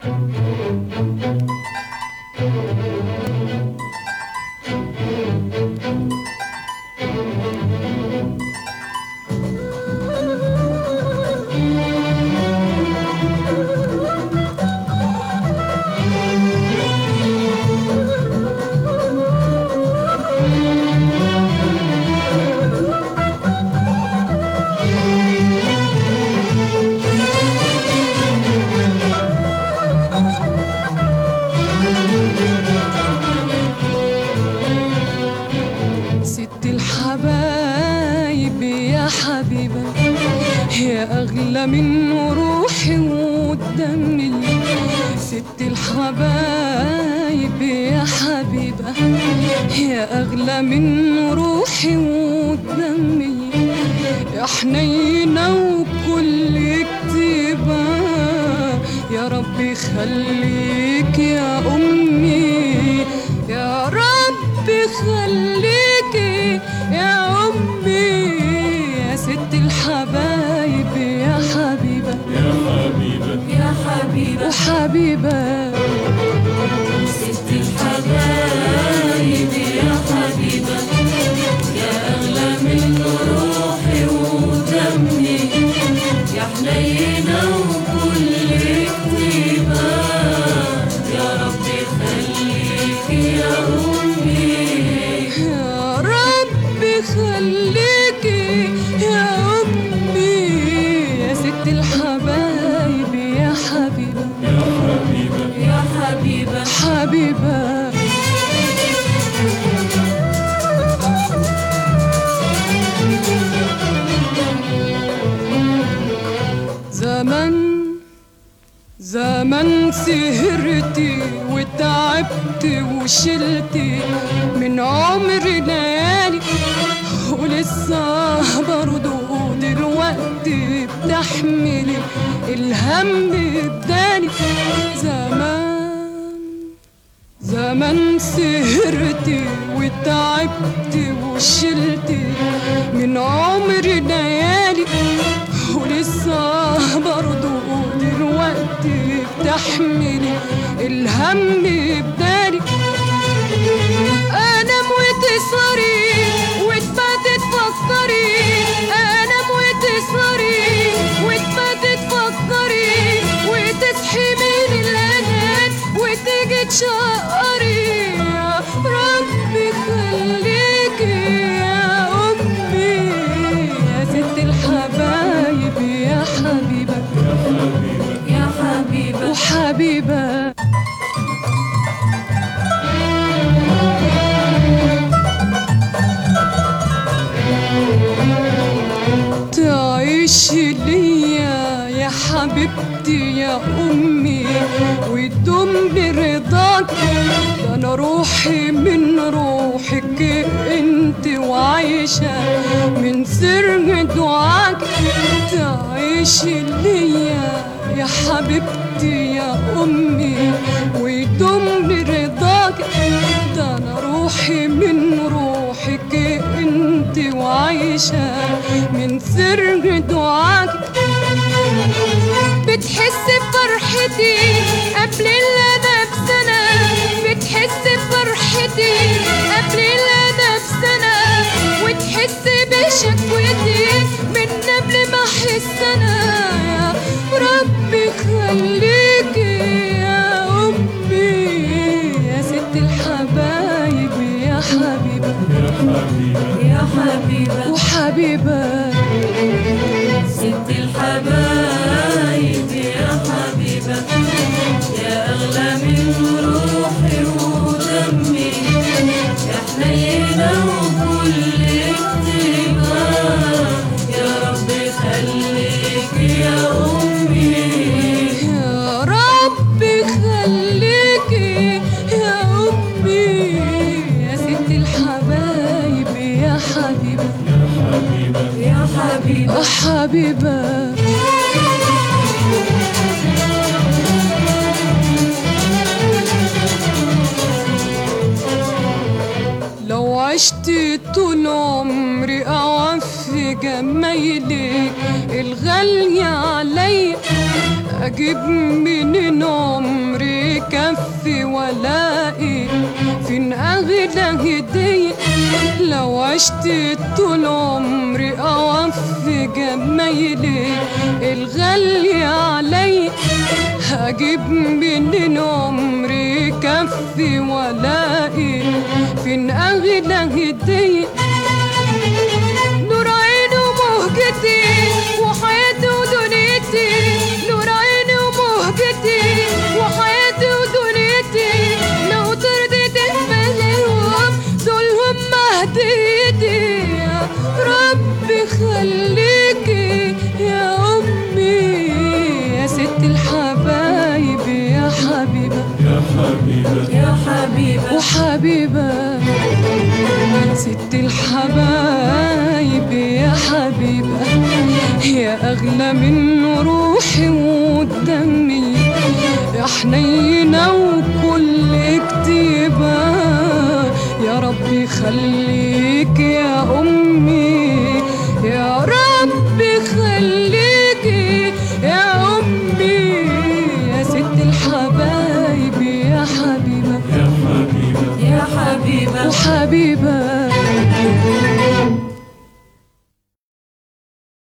ست الحبايب يا حبيبة يا أغلى من روحي ودمي ست الحبايب يا حبيبة يا أغلى من روحي ودمي يا حنينة وكل كتيبة يا ربي خليك يا أمي يا ربي خليكي يا أمي يا ست الحبايب يا حبيبة يا حبيبة يا حبيبة وحبيبة ست الحبايب يا حبيبة يا أغلى من روحي ودمي يا حنينة وكل كتيبة يا ربي خليك يا أمي يا ربي خليكي يا أمي يا ست الحبايب يا حبيبة يا حبيبة يا حبيبة حبيبة زمن زمن سهرتي وتعبت وشلتي من عمري ليالي ولسه برضو دلوقتي بتحملي الهم بداني زمان زمان سهرتي وتعبت وشلتي من عمري ليالي ولسه برضو دلوقتي بتحملي الهم بدالي انام وتسهري وتباتي تفكري انام وتسهري وتباتي تفكري وتصحي من الانام وتيجي تشقري يا ربي خليكي يا امي يا ست الحبايب يا حبيبه يا حبيبة وحبيبه تعيش ليا يا حبيبتي يا أمي وتدوم برضاك ده أنا روحي من روحك أنت وعايشة من سر دعاك تعيش ليا يا حبيبتي يا أمي ويدوم برضاك ده أنا روحي من روحك أنت وعايشة من سر دعاك بتحس بفرحتي قبل اللي انا بسنة بتحس بفرحتي قبل اللي انا بسنة وتحس بشكوتي من قبل ما احس انا يا ربي خليكي يا امي يا ست الحبايب يا حبيبه يا حبيبة يا حبيبة وحبيبه ست الحبايب يا حبيبة يا أغلى من روحي ودمي يا حنينة وكل كتيبة يا ربي خليك يا أمي يا ربي خليكي يا أمي يا ست الحبايب يا حبيبة يا حبيبة يا حبيبة حبيبة لو عشت طول عمري أوفي جمايلك الغالية عليا أجيب منين عمري ولائي فين أغلى هدية لو عشت طول عمري أوفي جمايلي الغالية علي هجيب منين عمري كفي ولائي فين أغلى هدية نور عيني ومهجتي وحياتي ودنيتي نور عيني ومهجتي وحياتي ودنيتي لو ترضيت بلاهم دولهم مهديتي يا ربي خليكي يا أمي يا ست الحبايب يا حبيبة يا حبيبة يا حبيبة وحبيبة ست الحبايب يا حبيبة يا أغلى من روحي ودمي يا حنينة وكل كتيبة يا ربي خليك يا أمي يا ربي خليك يا أمي يا ست الحبايب يا حبيبة يا حبيبة يا حبيبة وحبيبة